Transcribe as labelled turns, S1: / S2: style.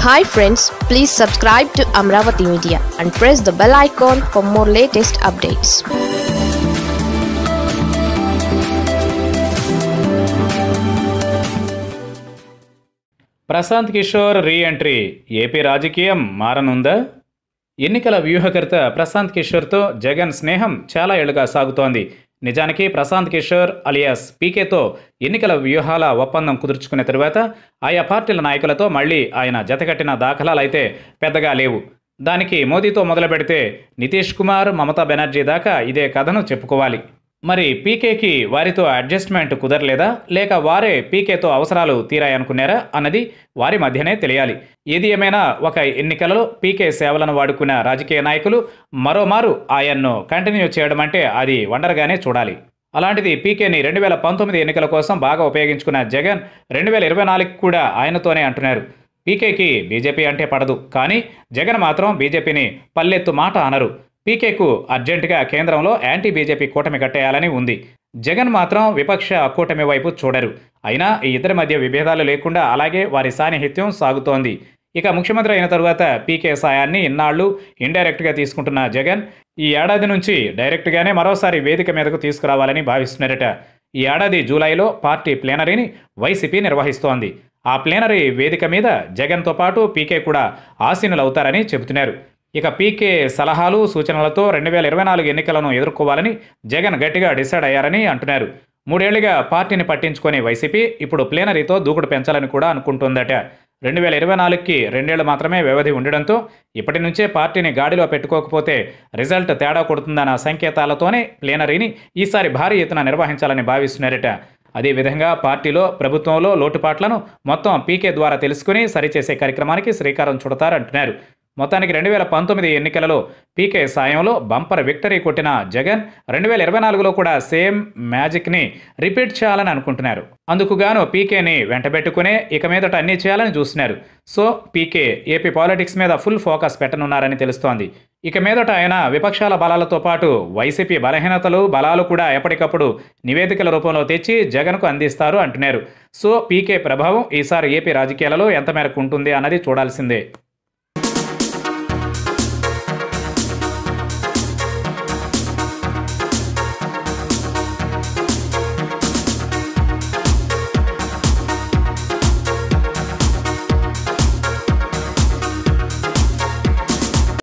S1: hi friends please subscribe to Amaravati media and press the bell icon for more latest updates
S2: Prashant Kishor re entry AP రాజకీయం మారనుందా ఎన్నికల వ్యూహకర్త ప్రశాంత్ కిషోర్తో జగన్ స్నేహం చాలా ఏళ్లుగా సాగుతోంది నిజానికి ప్రశాంత్ కిషోర్ అలియాస్ పీకేతో ఎన్నికల వ్యూహాల ఒప్పందం కుదుర్చుకున్న తరువాత ఆయా పార్టీల నాయకులతో మళ్ళీ ఆయన జతకట్టిన దాఖలాలైతే పెద్దగా లేవు దానికి మోదీతో మొదలు పెడితే నితీష్ కుమార్ మమతా బెనర్జీ దాకా ఇదే కథను చెప్పుకోవాలి మరి పీకేకి వారితో అడ్జస్ట్మెంట్ కుదరలేదా లేక వారే పీకేతో అవసరాలు తీరాయనుకున్నారా అన్నది వారి మధ్యనే తెలియాలి ఏది ఏమైనా ఒక ఎన్నికలలో పీకే సేవలను వాడుకున్న రాజకీయ నాయకులు మరోమారు ఆయన్ను కంటిన్యూ చేయడం అంటే అది వండర్గానే చూడాలి అలాంటిది పీకేని రెండు వేల పంతొమ్మిది ఎన్నికల కోసం బాగా ఉపయోగించుకున్న జగన్ రెండు వేల ఇరవై నాలుగు కూడా ఆయనతోనే అంటున్నారు పీకేకి బీజేపీ అంటే పడదు కానీ జగన్ మాత్రం బీజేపీని పల్లెత్తు మాట అనరు పీకేకు అర్జెంటుగా కేంద్రంలో యాంటీ బీజేపీ కూటమి కట్టేయాలని ఉంది జగన్ మాత్రం విపక్ష కూటమి వైపు చూడరు అయినా ఈ ఇద్దరి మధ్య విభేదాలు లేకుండా అలాగే వారి సాన్నిహిత్యం సాగుతోంది ఇక ముఖ్యమంత్రి అయిన తరువాత పీకే సాయాన్ని ఇన్నాళ్లు ఇండైరెక్ట్గా తీసుకుంటున్న జగన్ ఈ ఏడాది నుంచి డైరెక్ట్గానే మరోసారి వేదిక మీదకు తీసుకురావాలని భావిస్తున్నారట ఈ ఏడాది జూలైలో పార్టీ ప్లేనరీని వైసీపీ నిర్వహిస్తోంది ఆ ప్లేనరీ వేదిక మీద జగన్తో పాటు పీకే కూడా ఆసీనులవుతారని చెబుతున్నారు ఇక పీకే సలహాలు సూచనలతో రెండు వేల ఇరవై నాలుగు ఎన్నికలను ఎదుర్కోవాలని జగన్ గట్టిగా డిసైడ్ అయ్యారని అంటున్నారు మూడేళ్లుగా పార్టీని పట్టించుకునే వైసీపీ ఇప్పుడు ప్లేనరీతో దూకుడు పెంచాలని కూడా అనుకుంటుందట రెండు వేల ఇరవై నాలుగుకి రెండేళ్లు మాత్రమే వ్యవధి ఉండడంతో ఇప్పటి నుంచే పార్టీని గాడిలో పెట్టుకోకపోతే రిజల్ట్ తేడా కొడుతుందన్న సంకేతాలతోనే ప్లేనరీని ఈసారి భారీ ఎత్తున నిర్వహించాలని భావిస్తున్నారట అదేవిధంగా పార్టీలో ప్రభుత్వంలో లోటుపాట్లను మొత్తం పీకే ద్వారా తెలుసుకుని సరిచేసే కార్యక్రమానికి శ్రీకారం చుడతారంటున్నారు మొత్తానికి రెండు వేల పంతొమ్మిది ఎన్నికలలో పీకే సాయంలో బంపర్ విక్టరీ కొట్టిన జగన్ రెండు వేల ఇరవై నాలుగులో కూడా సేమ్ మ్యాజిక్ని రిపీట్ చేయాలని అనుకుంటున్నారు అందుకుగాను పీకేని వెంటబెట్టుకునే ఇక మీదట అన్నీ చేయాలని చూస్తున్నారు సో పీకే ఏపీ పాలిటిక్స్ మీద ఫుల్ ఫోకస్ పెట్టనున్నారని తెలుస్తోంది ఇక మీదట ఆయన విపక్షాల బలాలతో పాటు వైసీపీ బలహీనతలు బలాలు కూడా ఎప్పటికప్పుడు నివేదికల రూపంలో తెచ్చి జగన్కు అందిస్తారు అంటున్నారు సో పీకే ప్రభావం ఈసారి ఏపీ రాజకీయాలలో ఎంత మేరకు ఉంటుంది అన్నది చూడాల్సిందే